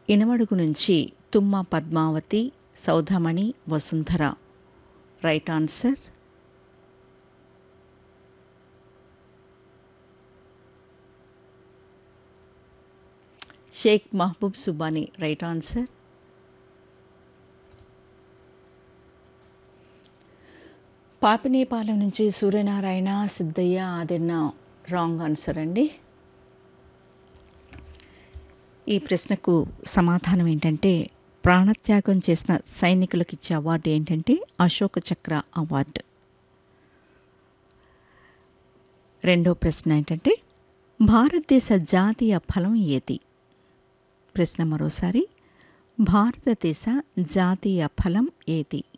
ఇనమడుగు నుంచి Tumma Padmavathi Soudhamani Vasundhara right answer Shaik Mahaboob Subhani right answer Papinepalem నుంచి సూర్యనారాయణ సిద్ధయ్య అదెన్న రాంగ్ ఆన్సర్ అండి ఈ ప్రశ్నకు సమాధానం ఏంటంటే ప్రాణత్యాగం చేసిన సైనికులకు ఇచ్చే అవార్డు ఏంటంటే అశోక చక్ర అవార్డు రెండో ప్రశ్న ఏంటంటే భారతదేశ జాతీయ ఫలం ఏది ప్రశ్న మరోసారి భారతదేశ జాతీయ ఫలం ఏది